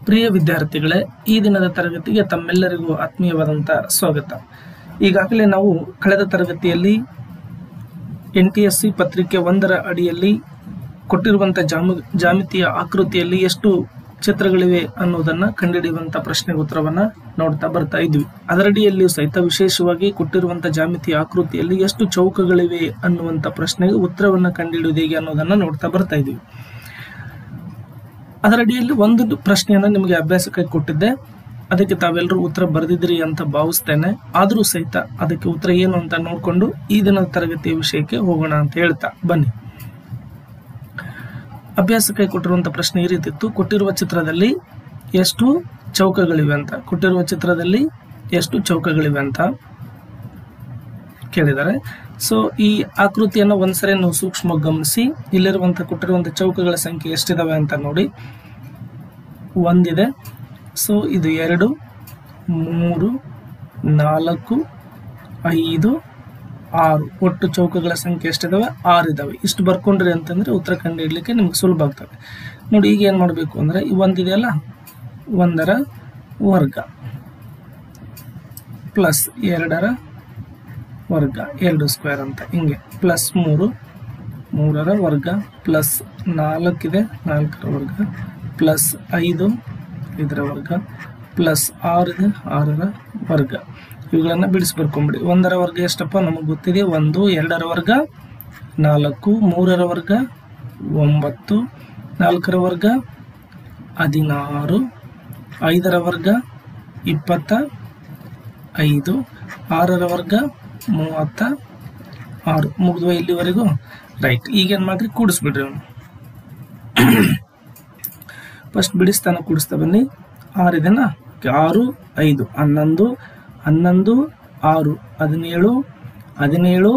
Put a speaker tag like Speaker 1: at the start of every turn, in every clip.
Speaker 1: ಪ್ರಿಯ ವಿದ್ಯಾರ್ಥಿಗಳೇ ಈ ದಿನದ ತರಗತಿಗೆ ತಮ್ಮೆಲ್ಲರಿಗೂ ಆತ್ಮೀಯವಾದಂಥ ಸ್ವಾಗತ ಈಗಾಗಲೇ ನಾವು ಕಳೆದ ತರಗತಿಯಲ್ಲಿ ಎನ್ ಟಿ ಎಸ್ ಸಿ ಪತ್ರಿಕೆ ಒಂದರ ಅಡಿಯಲ್ಲಿ ಕೊಟ್ಟಿರುವಂಥ ಜಾಮ ಜಾಮಿತಿಯ ಆಕೃತಿಯಲ್ಲಿ ಎಷ್ಟು ಚಿತ್ರಗಳಿವೆ ಅನ್ನೋದನ್ನ ಕಂಡುಹಿಡಿಯುವಂಥ ಪ್ರಶ್ನೆಗೆ ಉತ್ತರವನ್ನ ನೋಡ್ತಾ ಬರ್ತಾ ಇದ್ವಿ ಅದರಡಿಯಲ್ಲಿಯೂ ಸಹಿತ ವಿಶೇಷವಾಗಿ ಕೊಟ್ಟಿರುವಂಥ ಜಾಮಿತಿಯ ಆಕೃತಿಯಲ್ಲಿ ಎಷ್ಟು ಚೌಕಗಳಿವೆ ಅನ್ನುವಂಥ ಪ್ರಶ್ನೆಗೆ ಉತ್ತರವನ್ನ ಕಂಡುಹಿಡಿಯುವುದು ಹೇಗೆ ಅನ್ನೋದನ್ನ ನೋಡ್ತಾ ಬರ್ತಾ ಇದ್ವಿ ಅದರಡಿಯಲ್ಲಿ ಒಂದು ಪ್ರಶ್ನೆಯನ್ನ ನಿಮಗೆ ಅಭ್ಯಾಸಕ್ಕೆ ಕೊಟ್ಟಿದ್ದೆ ಅದಕ್ಕೆ ತಾವೆಲ್ಲರೂ ಉತ್ತರ ಬರೆದಿದ್ರಿ ಅಂತ ಭಾವಿಸ್ತೇನೆ ಆದರೂ ಸಹಿತ ಅದಕ್ಕೆ ಉತ್ತರ ಏನು ಅಂತ ನೋಡಿಕೊಂಡು ಈ ದಿನದ ತರಗತಿಯ ವಿಷಯಕ್ಕೆ ಹೋಗೋಣ ಅಂತ ಹೇಳ್ತಾ ಬನ್ನಿ ಅಭ್ಯಾಸಕ್ಕೆ ಕೊಟ್ಟಿರುವಂತ ಪ್ರಶ್ನೆ ಈ ರೀತಿ ಇತ್ತು ಕೊಟ್ಟಿರುವ ಚಿತ್ರದಲ್ಲಿ ಎಷ್ಟು ಚೌಕಗಳಿವೆ ಅಂತ ಕೊಟ್ಟಿರುವ ಚಿತ್ರದಲ್ಲಿ ಎಷ್ಟು ಚೌಕಗಳಿವೆ ಅಂತ ಕೇಳಿದ್ದಾರೆ ಸೊ ಈ ಆಕೃತಿಯನ್ನು ಒಂದ್ಸರಿ ನೀವು ಸೂಕ್ಷ್ಮವಾಗಿ ಗಮನಿಸಿ ಇಲ್ಲಿರುವಂತ ಕೊಟ್ಟಿರುವಂತ ಚೌಕಗಳ ಸಂಖ್ಯೆ ಎಷ್ಟಿದಾವೆ ಅಂತ ನೋಡಿ ಒಂದಿದೆ ಸೊ ಇದು ಎರಡು ಮೂರು ನಾಲ್ಕು ಐದು ಆರು ಒಟ್ಟು ಚೌಕಗಳ ಸಂಖ್ಯೆ ಎಷ್ಟಿದಾವೆ ಆರು ಇದಾವೆ ಇಷ್ಟು ಬರ್ಕೊಂಡ್ರಿ ಅಂತಂದ್ರೆ ಉತ್ತರ ಕಂಡುಹಿಡ್ಲಿಕ್ಕೆ ನಿಮ್ಗೆ ಸುಲಭ ಆಗ್ತದೆ ನೋಡಿ ಈಗ ಏನು ಮಾಡಬೇಕು ಅಂದ್ರೆ ಈ ಒಂದಿದೆಯಲ್ಲ ಒಂದರ ವರ್ಗ ಪ್ಲಸ್ ಎರಡರ ವರ್ಗ ಎರಡು ಸ್ಕ್ವೇರ್ ಅಂತ ಹಿಂಗೆ ಪ್ಲಸ್ ಮೂರು ಮೂರರ ವರ್ಗ ಪ್ಲಸ್ ನಾಲ್ಕಿದೆ ನಾಲ್ಕರ ವರ್ಗ ಪ್ಲಸ್ ಐದು ಇದರ ವರ್ಗ ಪ್ಲಸ್ ಆರಿದೆ ಆರರ ವರ್ಗ ಇವುಗಳನ್ನ ಬಿಡಿಸಿ ಬರ್ಕೊಂಬಿಡಿ ಒಂದರ ವರ್ಗ ಎಷ್ಟಪ್ಪ ನಮಗೆ ಗೊತ್ತಿದೆ ಒಂದು ಎರಡರ ವರ್ಗ ನಾಲ್ಕು ಮೂರರ ವರ್ಗ ಒಂಬತ್ತು ನಾಲ್ಕರ ವರ್ಗ ಹದಿನಾರು ಐದರ ವರ್ಗ ಇಪ್ಪತ್ತ ಐದು ಆರರ ವರ್ಗ ಮೂವತ್ತ ಆರು ಮುಗಿದ್ವ ಇಲ್ಲಿವರೆಗೂ ರೈಟ್ ಈಗೇನು ಮಾಡ್ರಿ ಕೂಡಿಸ್ಬಿಡ್ರಿ ಅವನು ಫಸ್ಟ್ ಬಿಡಿಸ್ತಾನ ಕೂಡಿಸ್ತಾ ಬನ್ನಿ ಆರಿದೆನಾ ಆರು ಐದು ಹನ್ನೊಂದು ಹನ್ನೊಂದು ಆರು ಹದಿನೇಳು ಹದಿನೇಳು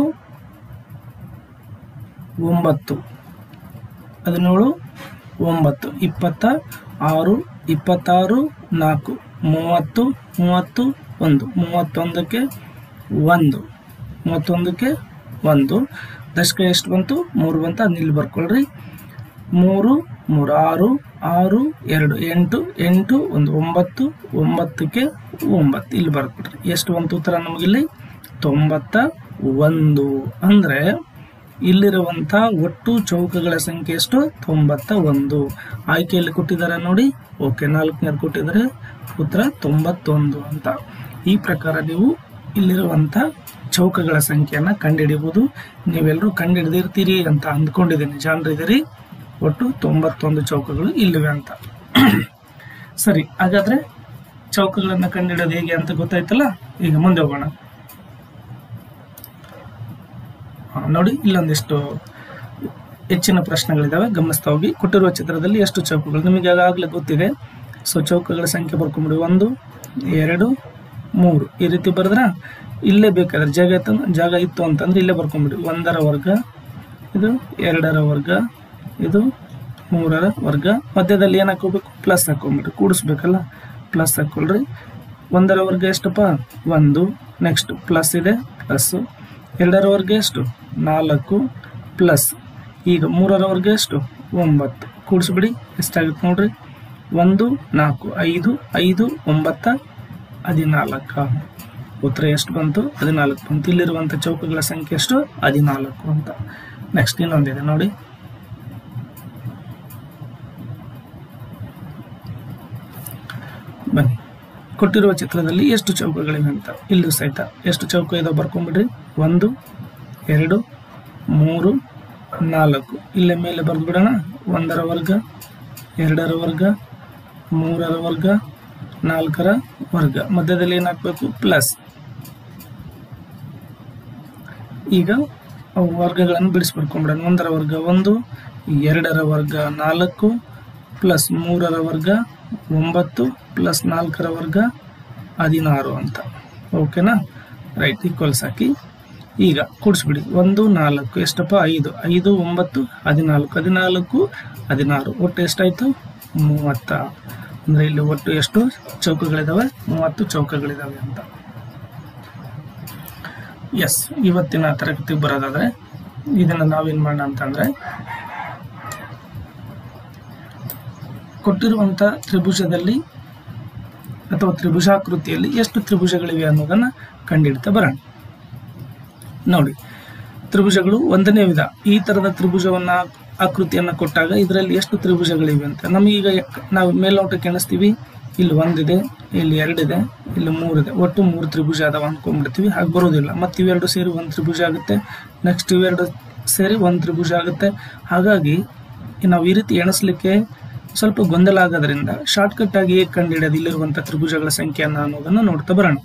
Speaker 1: ಒಂಬತ್ತು ಹದಿನೇಳು ಒಂಬತ್ತು ಇಪ್ಪತ್ತ ಆರು ಇಪ್ಪತ್ತಾರು ನಾಲ್ಕು ಮೂವತ್ತು ಮೂವತ್ತು ಒಂದು ಮೂವತ್ತೊಂದಕ್ಕೆ ಒಂದು ಮೂವತ್ತೊಂದಕ್ಕೆ ಒಂದು ದಶಕ ಎಷ್ಟು ಬಂತು ಮೂರು ಬಂತು ಅದನ್ನ ಇಲ್ಲಿ ಬರ್ಕೊಳ್ರಿ ಮೂರು ಮೂರು ಆರು ಆರು ಎರಡು ಎಂಟು ಎಂಟು ಒಂದು ಒಂಬತ್ತು ಒಂಬತ್ತಕ್ಕೆ ಒಂಬತ್ತು ಇಲ್ಲಿ ಬರ್ಕೊಡ್ರಿ ಎಷ್ಟು ಬಂತು ಉತ್ತರ ನಮಗಿಲ್ಲಿ ತೊಂಬತ್ತ ಒಂದು ಅಂದರೆ ಇಲ್ಲಿರುವಂಥ ಒಟ್ಟು ಚೌಕಗಳ ಸಂಖ್ಯೆ ಎಷ್ಟು ತೊಂಬತ್ತ ಒಂದು ಆಯ್ಕೆಯಲ್ಲಿ ಕೊಟ್ಟಿದ್ದಾರೆ ನೋಡಿ ಓಕೆ ನಾಲ್ಕನೇದು ಕೊಟ್ಟಿದ್ದಾರೆ ಉತ್ತರ ತೊಂಬತ್ತೊಂದು ಅಂತ ಈ ಪ್ರಕಾರ ನೀವು ಇಲ್ಲಿರುವಂಥ ಚೌಕಗಳ ಸಂಖ್ಯೆಯನ್ನು ಕಂಡುಹಿಡಿಬಹುದು ನೀವೆಲ್ಲರೂ ಕಂಡುಹಿಡಿದಿರ್ತೀರಿ ಅಂತ ಅಂದ್ಕೊಂಡಿದ್ದೀನಿ ಜಾಣರಿದ್ದೀರಿ ಒಟ್ಟು ತೊಂಬತ್ತೊಂದು ಚೌಕಗಳು ಇಲ್ಲಿವೆ ಅಂತ ಸರಿ ಹಾಗಾದ್ರೆ ಚೌಕಗಳನ್ನು ಕಂಡುಹಿಡಿಯೋದು ಹೇಗೆ ಅಂತ ಗೊತ್ತಾಯ್ತಲ್ಲ ಈಗ ಮುಂದೆ ಹೋಗೋಣ ಹಾ, ನೋಡಿ ಇಲ್ಲೊಂದಿಷ್ಟು ಹೆಚ್ಚಿನ ಪ್ರಶ್ನೆಗಳಿದಾವೆ ಗಮನಿಸ್ತಾ ಹೋಗಿ ಕೊಟ್ಟಿರುವ ಚಿತ್ರದಲ್ಲಿ ಎಷ್ಟು ಚೌಕಗಳು ನಿಮಗೆ ಆಗಾಗಲೇ ಗೊತ್ತಿದೆ ಸೊ ಚೌಕಗಳ ಸಂಖ್ಯೆ ಬರ್ಕೊಂಬಿಡಿ ಒಂದು ಎರಡು ಮೂರು ಈ ರೀತಿ ಬರೆದ್ರ ಇಲ್ಲೇ ಬೇಕಾದ್ರೆ ಜಾಗ ಇತ್ತು ಜಾಗ ಇತ್ತು ಅಂತಂದ್ರೆ ಇಲ್ಲೇ ಬರ್ಕೊಂಬಿಡಿ ಒಂದರ ವರ್ಗ ಇದು ಎರಡರ ವರ್ಗ ಇದು ಮೂರರ ವರ್ಗ ಮಧ್ಯದಲ್ಲಿ ಏನು ಹಾಕೋಬೇಕು ಪ್ಲಸ್ ಹಾಕೊಂಬಿಡ್ರಿ ಕೂಡಿಸ್ಬೇಕಲ್ಲ ಪ್ಲಸ್ ಹಾಕೊಳ್ರಿ ಒಂದರ ವರ್ಗ ಎಷ್ಟಪ್ಪ ಒಂದು ನೆಕ್ಸ್ಟ್ ಪ್ಲಸ್ ಇದೆ ಪ್ಲಸ್ಸು ಎರಡರ ವರ್ಗ ಎಷ್ಟು ನಾಲ್ಕು ಪ್ಲಸ್ ಈಗ ಮೂರರ ವರ್ಗ ಎಷ್ಟು ಒಂಬತ್ತು ಕೂಡಿಸ್ಬಿಡಿ ಎಷ್ಟಾಗುತ್ತೆ ನೋಡ್ರಿ ಒಂದು ನಾಲ್ಕು ಐದು ಐದು ಒಂಬತ್ತ ಹದಿನಾಲ್ಕು ಉತ್ತರ ಎಷ್ಟು ಬಂತು ಹದಿನಾಲ್ಕು ಬಂತು ಇಲ್ಲಿರುವಂಥ ಚೌಕಗಳ ಸಂಖ್ಯೆ ಎಷ್ಟು ಹದಿನಾಲ್ಕು ಅಂತ ನೆಕ್ಸ್ಟ್ ಇನ್ನೊಂದಿದೆ ನೋಡಿ ಬನ್ನಿ ಕೊಟ್ಟಿರುವ ಚಿತ್ರದಲ್ಲಿ ಎಷ್ಟು ಚೌಕಗಳಿವೆ ಅಂತ ಇಲ್ಲೂ ಸಹಿತ ಎಷ್ಟು ಚೌಕ ಇದೆ ಬರ್ಕೊಂಬಿಡ್ರಿ ಒಂದು ಎರಡು ಮೂರು ನಾಲ್ಕು ಇಲ್ಲೇ ಮೇಲೆ ಬರೆದು ಬಿಡೋಣ ಒಂದರ ವರ್ಗ ಎರಡರ ವರ್ಗ ಮೂರರ ವರ್ಗ ನಾಲ್ಕರ ವರ್ಗ ಮಧ್ಯದಲ್ಲಿ ಏನು ಹಾಕಬೇಕು ಪ್ಲಸ್ ಈಗ ಅವು ವರ್ಗಗಳನ್ನು ಬಿಡಿಸಿ ಬರ್ಕೊಂಬಿಡೋಣ ಒಂದರ ವರ್ಗ ಒಂದು ಎರಡರ ವರ್ಗ ನಾಲ್ಕು ಪ್ಲಸ್ ಮೂರರ ವರ್ಗ ಒಂಬತ್ತು ಪ್ಲಸ್ ನಾಲ್ಕರ ವರ್ಗ ಹದಿನಾರು ಅಂತ ಓಕೆನಾ ರೈಟ್ ಈಕ್ವಲ್ಸ್ ಹಾಕಿ ಈಗ ಕೂಡಿಸ್ಬಿಡಿ ಒಂದು ನಾಲ್ಕು ಎಷ್ಟಪ್ಪ ಐದು ಐದು ಒಂಬತ್ತು ಹದಿನಾಲ್ಕು ಹದಿನಾಲ್ಕು ಹದಿನಾರು ಒಟ್ಟು ಎಷ್ಟಾಯಿತು ಮೂವತ್ತ ಅಂದರೆ ಇಲ್ಲಿ ಒಟ್ಟು ಎಷ್ಟು ಚೌಕಗಳಿದಾವೆ ಮೂವತ್ತು ಚೌಕಗಳಿದಾವೆ ಅಂತ ಎಸ್ ಇವತ್ತಿನ ತರಗತಿಗೆ ಬರೋದಾದ್ರೆ ಇದನ್ನು ನಾವೇನು ಮಾಡೋಣ ಅಂತಂದರೆ ಕೊಟ್ಟಿರುವಂಥ ತ್ರಿಭುಜದಲ್ಲಿ ಅಥವಾ ತ್ರಿಭುಜಾಕೃತಿಯಲ್ಲಿ ಎಷ್ಟು ತ್ರಿಭುಜಗಳಿವೆ ಅನ್ನೋದನ್ನು ಕಂಡುಹಿಡ್ತಾ ಬರೋಣ ನೋಡಿ ತ್ರಿಭುಜಗಳು ಒಂದನೇ ವಿಧ ಈ ಥರದ ತ್ರಿಭುಜವನ್ನ ಆಕೃತಿಯನ್ನು ಕೊಟ್ಟಾಗ ಇದರಲ್ಲಿ ಎಷ್ಟು ತ್ರಿಭುಜಗಳಿವೆ ಅಂತ ನಮಗೀಗ ಯಾಕ್- ನಾವು ಮೇಲ್ನೋಟಕ್ಕೆ ಎಣಿಸ್ತೀವಿ ಇಲ್ಲಿ ಒಂದಿದೆ ಇಲ್ಲಿ ಎರಡಿದೆ ಇಲ್ಲಿ ಮೂರಿದೆ ಒಟ್ಟು ಮೂರು ತ್ರಿಭುಜ ಅದಾವ ಅನ್ಕೊಂಡ್ಬಿಡ್ತೀವಿ ಹಾಗೆ ಬರೋದಿಲ್ಲ ಮತ್ತು ಇವೆರಡು ಸೇರಿ ಒಂದು ತ್ರಿಭುಜ ಆಗುತ್ತೆ ನೆಕ್ಸ್ಟ್ ಇವೆರಡು ಸೇರಿ ಒಂದು ತ್ರಿಭುಜ ಆಗುತ್ತೆ ಹಾಗಾಗಿ ನಾವು ಈ ರೀತಿ ಎಣಿಸ್ಲಿಕ್ಕೆ ಸ್ವಲ್ಪ ಗೊಂದಲ ಆಗೋದ್ರಿಂದ ಶಾರ್ಟ್ಕಟ್ ಆಗಿ ಹೇಗೆ ಕಂಡುಹಿಡಿಯೋದು ಇಲ್ಲಿರುವಂಥ ತ್ರಿಭುಜಗಳ ಸಂಖ್ಯೆಯನ್ನು ಅನ್ನೋದನ್ನು ನೋಡ್ತಾ ಬರೋಣ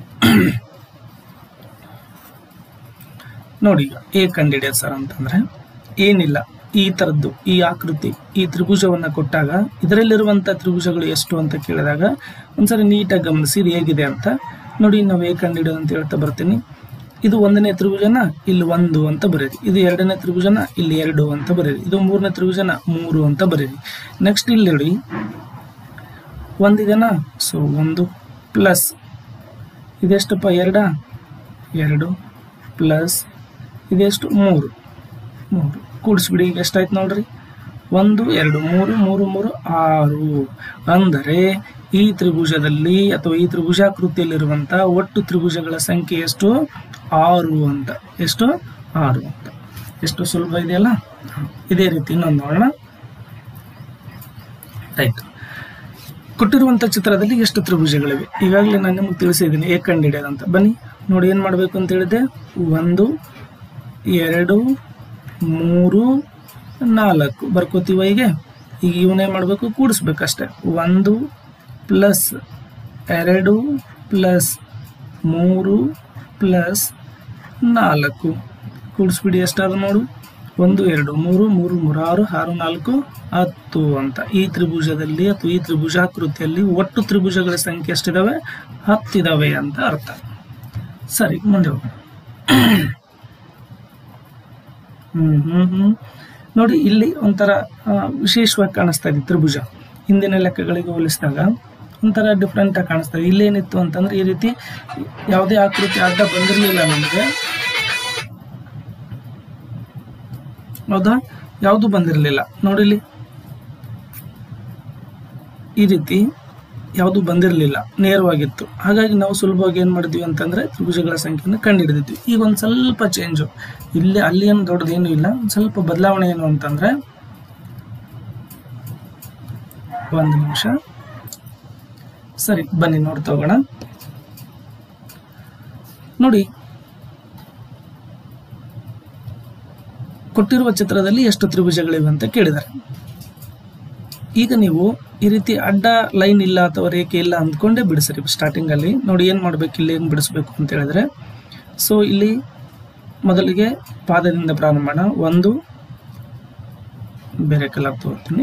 Speaker 1: ನೋಡಿ ಈಗ ಹೇಗೆ ಕಂಡುಹಿಡಿಯೋದು ಸರ್ ಅಂತಂದ್ರೆ ಏನಿಲ್ಲ ಈ ಥರದ್ದು ಈ ಆಕೃತಿ ಈ ತ್ರಿಭುಜವನ್ನು ಕೊಟ್ಟಾಗ ಇದರಲ್ಲಿರುವಂಥ ತ್ರಿಭುಜಗಳು ಎಷ್ಟು ಅಂತ ಕೇಳಿದಾಗ ಒಂದ್ಸರಿ ನೀಟಾಗಿ ಗಮನಿಸಿ ಇದು ಹೇಗಿದೆ ಅಂತ ನೋಡಿ ನಾವು ಹೇಗೆ ಕಂಡುಹಿಡಿಯೋದು ಅಂತ ಹೇಳ್ತಾ ಬರ್ತೀನಿ ಇದು ಒಂದನೇ ತ್ರಿಭುಜನ ಇಲ್ಲಿ ಒಂದು ಅಂತ ಬರೀರಿ ಇದು ಎರಡನೇ ತ್ರಿಭುಜನ ಇಲ್ಲಿ ಎರಡು ಅಂತ ಬರೀರಿ ಇದು ಮೂರನೇ ತ್ರಿಭುಜನ ಮೂರು ಅಂತ ಬರೀರಿ ನೆಕ್ಸ್ಟ್ ಇಲ್ಲಿ ನೋಡಿ ಒಂದಿದೆನಾ ಸೊ ಒಂದು ಪ್ಲಸ್ ಇದೆಷ್ಟಪ್ಪ ಎರಡ ಎರಡು ಪ್ಲಸ್ ಇದೆಷ್ಟು ಮೂರು ಮೂರು ಕೂಡಿಸ್ಬಿಡಿ ಈಗ ಎಷ್ಟಾಯ್ತು ನೋಡ್ರಿ ಒಂದು ಎರಡು ಮೂರು ಮೂರು ಮೂರು ಆರು ಅಂದರೆ ಈ ತ್ರಿಭುಜದಲ್ಲಿ ಅಥವಾ ಈ ತ್ರಿಭುಜಾಕೃತಿಯಲ್ಲಿರುವಂಥ ಒಟ್ಟು ತ್ರಿಭುಜಗಳ ಸಂಖ್ಯೆ ಎಷ್ಟು ಆರು ಅಂತ ಎಷ್ಟು ಆರು ಅಂತ ಎಷ್ಟು ಸುಲಭ ಇದೆಯಲ್ಲ ಹ. ಇದೇ ರೀತಿ ಇನ್ನೊಂದು ನೋಡೋಣ ಆಯ್ತು ಕೊಟ್ಟಿರುವಂಥ ಚಿತ್ರದಲ್ಲಿ ಎಷ್ಟು ತ್ರಿಭುಜಗಳಿವೆ ಈಗಾಗಲೇ ನಾನು ನಿಮಗೆ ತಿಳಿಸಿದ್ದೀನಿ ಹೇಗೆ ಕಂಡುಹಿಡಿಯೋದು ಅಂತ ಬನ್ನಿ ನೋಡಿ ಏನು ಮಾಡಬೇಕು ಅಂತ ಹೇಳಿದೆ ಒಂದು ಎರಡು ಮೂರು ನಾಲ್ಕು ಬರ್ಕೋತೀವ ಈಗ ಈಗ ಇವನೇ ಮಾಡಬೇಕು ಕೂಡಿಸ್ಬೇಕಷ್ಟೆ ಒಂದು ಪ್ಲಸ್ ಎರಡು ಪ್ಲಸ್ ಮೂರು ಪ್ಲಸ್ ನಾಲ್ಕು ಕೂಡಿಸ್ಬಿಡಿ ಎಷ್ಟಾದ ನೋಡು ಒಂದು ಎರಡು ಮೂರು ಮೂರು ಮೂರು ಆರು ಆರು ನಾಲ್ಕು ಹತ್ತು ಅಂತ ಈ ತ್ರಿಭುಜದಲ್ಲಿ ಅಥವಾ ಈ ತ್ರಿಭುಜಾಕೃತಿಯಲ್ಲಿ ಒಟ್ಟು ತ್ರಿಭುಜಗಳ ಸಂಖ್ಯೆ ಎಷ್ಟಿದಾವೆ ಹತ್ತಿದಾವೆ ಅಂತ ಅರ್ಥ ಸರಿ ಮುಂದೆ ಹೋಗೋಣ ಹ್ಮ್ ಹ್ಮ್ ಹ್ಮ್ ನೋಡಿ ಇಲ್ಲಿ ಒಂಥರ ಆ, ವಿಶೇಷವಾಗಿ ಕಾಣಿಸ್ತಾ ಇದೆ ತ್ರಿಭುಜ ಹಿಂದಿನ ಲೆಕ್ಕಗಳಿಗೆ ಹೋಲಿಸಿದಾಗ ಒಂಥರ ಡಿಫ್ರೆಂಟ್ ಆಗಿ ಕಾಣಿಸ್ತಾ ಇದೆ ಇಲ್ಲೇನಿತ್ತು ಅಂತಂದ್ರೆ ಈ ರೀತಿ ಯಾವುದೇ ಆಕೃತಿ ಅಡ್ಡ ಬಂದಿರಲಿಲ್ಲ ನಮಗೆ ಹೌದಾ ಯಾವುದು ಬಂದಿರಲಿಲ್ಲ ನೋಡಿಲಿ ಈ ರೀತಿ ಯಾವುದು ಬಂದಿರಲಿಲ್ಲ ನೇರವಾಗಿತ್ತು ಹಾಗಾಗಿ ನಾವು ಸುಲಭವಾಗಿ ಏನು ಮಾಡಿದ್ವಿ ಅಂತಂದ್ರೆ ತ್ರಿಭುಜಗಳ ಸಂಖ್ಯೆಯನ್ನು ಕಂಡುಹಿಡಿದಿದ್ವಿ ಈಗ ಒಂದು ಸ್ವಲ್ಪ ಚೇಂಜು ಇಲ್ಲಿ ಅಲ್ಲಿ ಏನು ದೊಡ್ಡದೇನು ಇಲ್ಲ ಒಂದು ಸ್ವಲ್ಪ ಬದಲಾವಣೆ ಏನು ಅಂತಂದ್ರೆ ಒಂದು ನಿಮಿಷ ಸರಿ ಬನ್ನಿ ನೋಡ್ತಾ ಹೋಗೋಣ ನೋಡಿ ಕೊಟ್ಟಿರುವ ಚಿತ್ರದಲ್ಲಿ ಎಷ್ಟು ತ್ರಿಭುಜಗಳಿವೆ ಅಂತ ಕೇಳಿದ್ದಾರೆ ಈಗ ನೀವು ಈ ರೀತಿ ಅಡ್ಡ ಲೈನ್ ಇಲ್ಲ ಅಥವಾ ರೇಖೆ ಇಲ್ಲ ಅಂದ್ಕೊಂಡೇ ಬಿಡಿಸ್ರಿ ಸ್ಟಾರ್ಟಿಂಗ್ ಅಲ್ಲಿ ನೋಡಿ ಏನು ಮಾಡ್ಬೇಕು ಇಲ್ಲಿ ಹೆಂಗ್ ಬಿಡಿಸ್ಬೇಕು ಅಂತ ಹೇಳಿದ್ರೆ ಸೊ ಇಲ್ಲಿ ಮೊದಲಿಗೆ ಪಾದದಿಂದ ಪ್ರಾರಂಭ ಮಾಡೋಣ ಒಂದು ಬೇರೆ ಕಲರ್ ತಗೋತೀನಿ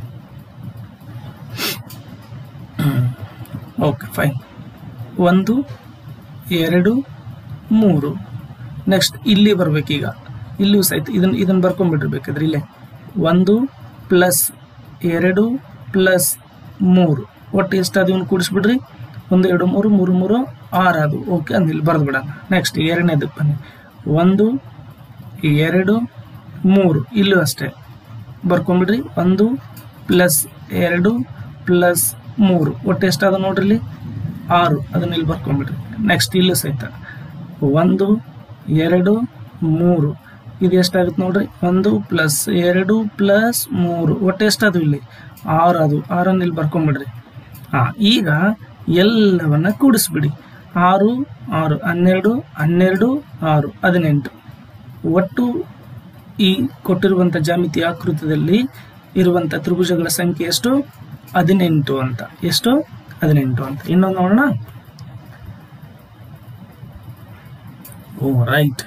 Speaker 1: ಓಕೆ ಫೈನ್ ಒಂದು ಎರಡು ಮೂರು ನೆಕ್ಸ್ಟ್ ಇಲ್ಲಿ ಬರ್ಬೇಕೀಗ ಇಲ್ಲಿಯೂ ಸಹಿತ ಇದನ್ನ ಇದನ್ನ ಬರ್ಕೊಂಡ್ಬಿಟ್ಟಿರ್ಬೇಕಾದ್ರೆ ಇಲ್ಲೇ ಒಂದು ಪ್ಲಸ್ ಎರಡು ಪ್ಲಸ್ ಮೂರು ಒಟ್ಟು ಎಷ್ಟಾದ ಇವನು ಕೂಡಿಸ್ಬಿಡ್ರಿ ಒಂದು ಎರಡು ಮೂರು ಮೂರು ಮೂರು ಆರು ಅದು ಓಕೆ ಅಂದ್ ಇಲ್ಲಿ ಬರೆದು ಬಿಡೋಣ ನೆಕ್ಸ್ಟ್ ಎರಡನೇದಕ್ಕೆ ಬನ್ನಿ ಒಂದು ಎರಡು ಮೂರು ಇಲ್ಲೂ ಅಷ್ಟೇ ಬರ್ಕೊಂಬಿಡ್ರಿ ಒಂದು ಪ್ಲಸ್ ಎರಡು ಪ್ಲಸ್ ಮೂರು ಒಟ್ಟು ಎಷ್ಟಾದ ನೋಡ್ರಿ ಇಲ್ಲಿ ಆರು ಅದನ್ನ ಇಲ್ಲಿ ಬರ್ಕೊಂಬಿಡ್ರಿ ನೆಕ್ಸ್ಟ್ ಇಲ್ಲೂ ಸಹಿತ ಒಂದು ಎರಡು ಮೂರು ಇದು ಎಷ್ಟಾಗುತ್ತೆ ನೋಡ್ರಿ ಒಂದು ಪ್ಲಸ್ ಎರಡು ಪ್ಲಸ್ ಮೂರು ಒಟ್ಟು ಎಷ್ಟಾದವು ಇಲ್ಲಿ ಆರು ಅದು ಆರನ್ನು ಇಲ್ಲಿ ಬರ್ಕೊಂಬಿಡ್ರಿ ಹಾಂ ಈಗ ಎಲ್ಲವನ್ನ ಕೂಡಿಸ್ಬಿಡಿ ಆರು ಆರು ಹನ್ನೆರಡು ಹನ್ನೆರಡು ಆರು ಹದಿನೆಂಟು ಒಟ್ಟು ಈ ಕೊಟ್ಟಿರುವಂಥ ಜಾಮಿತಿ ಆಕೃತಿಯಲ್ಲಿ ಇರುವಂಥ ತ್ರಿಭುಜಗಳ ಸಂಖ್ಯೆ ಎಷ್ಟು ಹದಿನೆಂಟು ಅಂತ ಎಷ್ಟು ಹದಿನೆಂಟು ಅಂತ ಇನ್ನೊಂದು ನೋಡೋಣ ಓ ರೈಟ್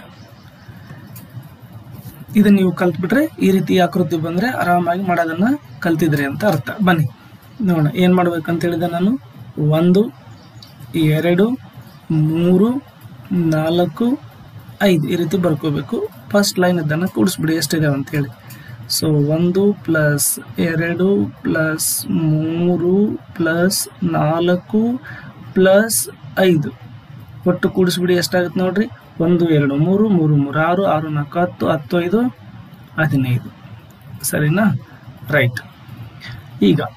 Speaker 1: ಇದನ್ನ ನೀವು ಕಲ್ತ್ಬಿಟ್ರೆ ಈ ರೀತಿ ಆಕೃತಿ ಬಂದ್ರೆ ಆರಾಮಾಗಿ ಮಾಡೋದನ್ನ ಕಲ್ತಿದ್ರಿ ಅಂತ ಅರ್ಥ ಬನ್ನಿ ನೋಡೋಣ ಏನ್ ಮಾಡ್ಬೇಕಂತ ಹೇಳಿದೆ ನಾನು ಒಂದು ಎರಡು ಮೂರು ನಾಲ್ಕು ಐದು ಈ ರೀತಿ ಬರ್ಕೋಬೇಕು ಫಸ್ಟ್ ಲೈನ್ ಇದನ್ನು ಕೂಡಿಸ್ಬಿಡಿ ಎಷ್ಟಿದೆ ಅಂತ ಹೇಳಿ ಸೊ ಒಂದು ಪ್ಲಸ್ ಎರಡು ಪ್ಲಸ್ ಮೂರು ಪ್ಲಸ್ ನಾಲ್ಕು ಪ್ಲಸ್ ಐದು ಒಟ್ಟು ಕೂಡಿಸ್ಬಿಡಿ ಎಷ್ಟಾಗುತ್ತೆ ನೋಡ್ರಿ ಒಂದು ಎರಡು ಮೂರು ಮೂರು ಮೂರು ಆರು ಆರು ನಾಲ್ಕು ಹತ್ತು ಹತ್ತು ಐದು ಹದಿನೈದು ಸರಿನಾ ರೈಟ್ ಈಗ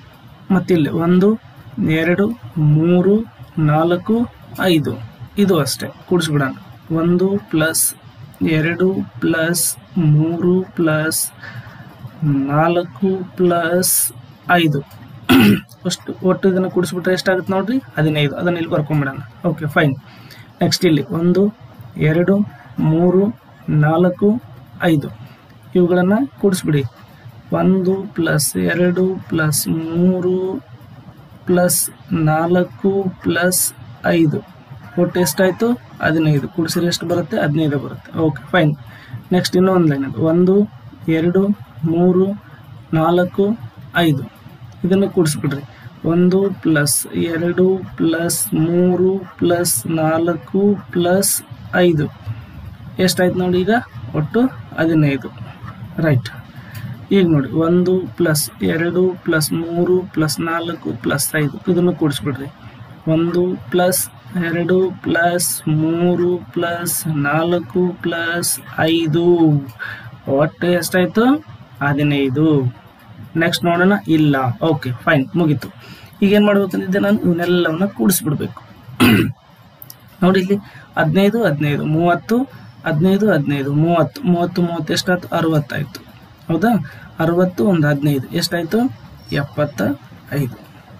Speaker 1: ಮತ್ತಿಲ್ಲಿ ಒಂದು ಎರಡು ಮೂರು ನಾಲ್ಕು ಐದು ಇದು ಅಷ್ಟೇ ಕೂಡಿಸ್ಬಿಡೋಣ ಒಂದು ಪ್ಲಸ್ ಎರಡು ಪ್ಲಸ್ ಮೂರು ಪ್ಲಸ್ ನಾಲ್ಕು ಪ್ಲಸ್ ಐದು ಅಷ್ಟು ಒಟ್ಟು ಇದನ್ನು ಕೂಡಿಸ್ಬಿಟ್ರೆ ಎಷ್ಟಾಗುತ್ತೆ ನೋಡ್ರಿ ಹದಿನೈದು ಅದನ್ನ ಇಲ್ಲಿ ಬರ್ಕೊಂಬಿಡೋಣ ಓಕೆ ಫೈನ್ ನೆಕ್ಸ್ಟ್ ಇಲ್ಲಿ ಒಂದು ಎರಡು ಮೂರು ನಾಲ್ಕು ಐದು ಇವುಗಳನ್ನು ಕೂಡಿಸ್ಬಿಡಿ ಒಂದು ಪ್ಲಸ್ ಎರಡು ಪ್ಲಸ್ ಮೂರು ಪ್ಲಸ್ ನಾಲ್ಕು ಪ್ಲಸ್ ಐದು ಒಟ್ಟು ಎಷ್ಟಾಯಿತು ಹದಿನೈದು ಕೂಡಿಸಿದ್ರೆ ಎಷ್ಟು ಬರುತ್ತೆ ಹದಿನೈದು ಬರುತ್ತೆ ಓಕೆ ಫೈನ್ ನೆಕ್ಸ್ಟ್ ಇನ್ನೊಂದು ಲೈನ್ ಅದು ಒಂದು ಎರಡು ಮೂರು ನಾಲ್ಕು ಐದು ಇದನ್ನು ಕೂಡಿಸ್ಬಿಡ್ರಿ ಒಂದು ಪ್ಲಸ್ ಎರಡು ಪ್ಲಸ್ ಮೂರು ಪ್ಲಸ್ ನಾಲ್ಕು ಪ್ಲಸ್ ಐದು ಎಷ್ಟಾಯ್ತು ನೋಡಿ ಈಗ ಒಟ್ಟು ಹದಿನೈದು ರೈಟ್ ಈಗ ನೋಡಿ ಒಂದು ಪ್ಲಸ್ ಎರಡು ಪ್ಲಸ್ ಮೂರು ಪ್ಲಸ್ ನಾಲ್ಕು ಪ್ಲಸ್ ಐದು ಇದನ್ನು ಕೂಡಿಸ್ಬಿಡ್ರಿ ಒಂದು ಪ್ಲಸ್ ಎರಡು ಪ್ಲಸ್ ಮೂರು ಪ್ಲಸ್ ನಾಲ್ಕು ಪ್ಲಸ್ ಐದು ಒಟ್ಟು ಎಷ್ಟಾಯ್ತು ಹದಿನೈದು ನೆಕ್ಸ್ಟ್ ನೋಡೋಣ ಇಲ್ಲ ಓಕೆ ಫೈನ್ ಮುಗೀತು ಈಗ ಏನು ಮಾಡ್ಬೇಕಂದಿದ್ದೆ ನಾನು ಇವನ್ನೆಲ್ಲವನ್ನ ಕೂಡಿಸ್ಬಿಡ್ಬೇಕು ನೋಡಿ ಇಲ್ಲಿ ಹದಿನೈದು ಹದಿನೈದು ಮೂವತ್ತು ಹದಿನೈದು ಹದಿನೈದು ಮೂವತ್ತು ಮೂವತ್ತು ಮೂವತ್ತು ಎಷ್ಟಾಯ್ತು ಅರವತ್ತಾಯ್ತು ಹೌದಾ ಅರವತ್ತು ಒಂದು ಹದಿನೈದು ಎಷ್ಟಾಯ್ತು ಎಪ್ಪತ್ತ ಐದು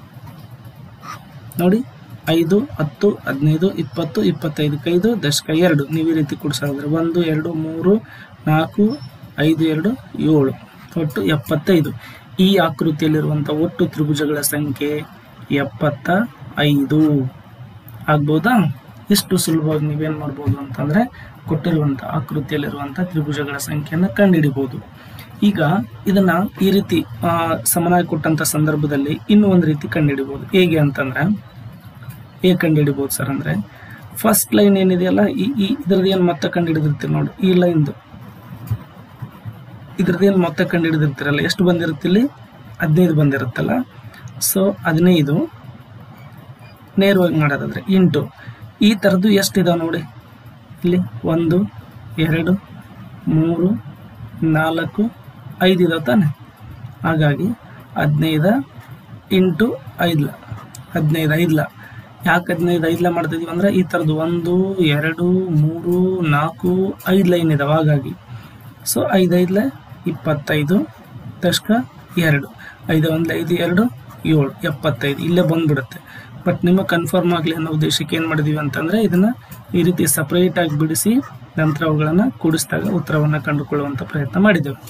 Speaker 1: ನೋಡಿ ಐದು ಹತ್ತು ಹದಿನೈದು ಇಪ್ಪತ್ತು ಇಪ್ಪತ್ತೈದಕ್ಕೆ ಐದು ದಶಕ ಎರಡು ನೀವು ಈ ರೀತಿ ಕೂಡಿಸೋದ್ರೆ ಒಂದು ಎರಡು ಮೂರು ನಾಲ್ಕು ಐದು ಎರಡು ಏಳು ಒಟ್ಟು ಎಪ್ಪತ್ತೈದು ಈ ಆಕೃತಿಯಲ್ಲಿರುವಂಥ ಒಟ್ಟು ತ್ರಿಭುಜಗಳ ಸಂಖ್ಯೆ ಎಪ್ಪತ್ತ ಐದು ಆಗ್ಬೋದಾ ಇಷ್ಟು ಸುಲಭವಾಗಿ ನೀವೇನು ಮಾಡ್ಬೋದು ಅಂತಂದರೆ ಕೊಟ್ಟಿರುವಂಥ ಆಕೃತಿಯಲ್ಲಿರುವಂಥ ತ್ರಿಭುಜಗಳ ಸಂಖ್ಯೆಯನ್ನು ಕಂಡುಹಿಡಿಬೋದು ಈಗ ಇದನ್ನ ಈ ರೀತಿ ಆ, ಸಮನಾಗಿ ಕೊಟ್ಟಂಥ ಸಂದರ್ಭದಲ್ಲಿ ಇನ್ನೂ ಒಂದು ರೀತಿ ಕಂಡುಹಿಡಿಬೋದು ಹೇಗೆ ಅಂತಂದ್ರೆ ಹೇಗೆ ಕಂಡುಹಿಡಿಬೋದು ಸರ್ ಅಂದರೆ ಫಸ್ಟ್ ಲೈನ್ ಏನಿದೆಯಲ್ಲ ಈ ಈ ಇದ್ರದ್ದು ಏನು ಮೊತ್ತ ಕಂಡುಹಿಡಿದಿರ್ತೀರಿ ನೋಡಿ ಈ ಲೈನ್ದು ಇದ್ರದ್ದು ಏನು ಮೊತ್ತ ಕಂಡುಹಿಡಿದಿರ್ತೀರಲ್ಲ ಎಷ್ಟು ಬಂದಿರುತ್ತೆ ಇಲ್ಲಿ ಹದಿನೈದು ಬಂದಿರುತ್ತಲ್ಲ ಸೊ ಹದಿನೈದು ನೇರವಾಗಿ ಮಾಡೋದಾದ್ರೆ ಇಂಟು ಈ ಥರದ್ದು ಎಷ್ಟಿದಾವೆ ನೋಡಿ ಇಲ್ಲಿ ಒಂದು ಎರಡು ಮೂರು ನಾಲ್ಕು ಐದು ಇದಾವೆ ತಾನೆ ಹಾಗಾಗಿ ಹದಿನೈದು ಇಂಟು ಐದ್ಲ ಹದಿನೈದು ಐದ್ಲ ಯಾಕೆ ಹದಿನೈದು ಐದ್ಲ ಮಾಡ್ತಿದೀವಿ ಅಂದರೆ ಈ ಥರದ್ದು ಒಂದು ಎರಡು ಮೂರು ನಾಲ್ಕು ಐದು ಲೈನ್ ಇದಾವೆ ಹಾಗಾಗಿ ಸೊ ಐದು ಐದ್ಲೆ ಇಪ್ಪತ್ತೈದು ದಶಕ ಎರಡು ಐದು ಒಂದು ಐದು ಎರಡು ಏಳು ಎಪ್ಪತ್ತೈದು ಇಲ್ಲೇ ಬಂದ್ಬಿಡುತ್ತೆ ಬಟ್ ನಿಮಗೆ ಕನ್ಫರ್ಮ್ ಆಗಲಿ ಅನ್ನೋ ಉದ್ದೇಶಕ್ಕೆ ಏನು ಮಾಡಿದೀವಿ ಅಂತಂದರೆ ಇದನ್ನು ಈ ರೀತಿ ಸಪ್ರೇಟಾಗಿ ಬಿಡಿಸಿ ನಂತರ ಅವುಗಳನ್ನು ಕೂಡಿಸಿದಾಗ ಉತ್ತರವನ್ನು ಕಂಡುಕೊಳ್ಳುವಂಥ ಪ್ರಯತ್ನ ಮಾಡಿದ್ದೆವು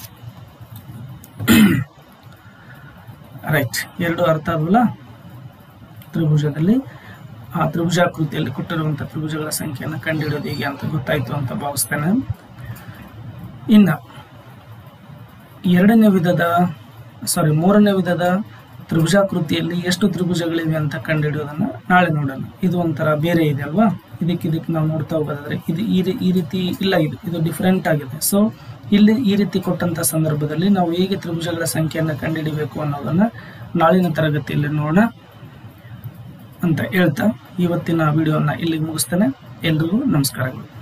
Speaker 1: ರೈಟ್ ಎರಡು ಅರ್ಥ ಆದವಲ್ಲ ತ್ರಿಭುಜದಲ್ಲಿ ಆ ತ್ರಿಭುಜಾಕೃತಿಯಲ್ಲಿ ಕೊಟ್ಟಿರುವಂಥ ತ್ರಿಭುಜಗಳ ಸಂಖ್ಯೆಯನ್ನು ಕಂಡುಹಿಡಿಯೋದು ಹೇಗೆ ಅಂತ ಗೊತ್ತಾಯಿತು ಅಂತ ಭಾವಿಸ್ತೇನೆ ಇನ್ನು ಎರಡನೇ ವಿಧದ ಸಾರಿ ಮೂರನೇ ವಿಧದ ತ್ರಿಭುಜಾಕೃತಿಯಲ್ಲಿ ಎಷ್ಟು ತ್ರಿಭುಜಗಳಿವೆ ಅಂತ ಕಂಡುಹಿಡಿಯೋದನ್ನ ನಾಳೆ ನೋಡೋಣ ಇದು ಒಂಥರ ಬೇರೆ ಇದೆ ಅಲ್ವಾ ಇದಕ್ಕೆ ಇದಕ್ಕೆ ನಾವು ನೋಡ್ತಾ ಹೋಗೋದಾದ್ರೆ ಇದು ಈ ರೀ- ಈ ರೀತಿ ಇಲ್ಲ ಇದು ಇದು ಡಿಫ್ರೆಂಟ್ ಆಗಿದೆ ಸೊ ಇಲ್ಲಿ ಈ ರೀತಿ ಕೊಟ್ಟಂತ ಸಂದರ್ಭದಲ್ಲಿ ನಾವು ಹೇಗೆ ತ್ರಿಭುಜಗಳ ಸಂಖ್ಯೆಯನ್ನು ಕಂಡುಹಿಡಿಬೇಕು ಅನ್ನೋದನ್ನ ನಾಳಿನ ತರಗತಿಯಲ್ಲಿ ನೋಡೋಣ ಅಂತ ಹೇಳ್ತಾ ಇವತ್ತಿನ ವಿಡಿಯೋನ ಇಲ್ಲಿಗೆ ಮುಗಿಸ್ತೇನೆ ಎಲ್ರಿಗೂ ನಮಸ್ಕಾರಗಳು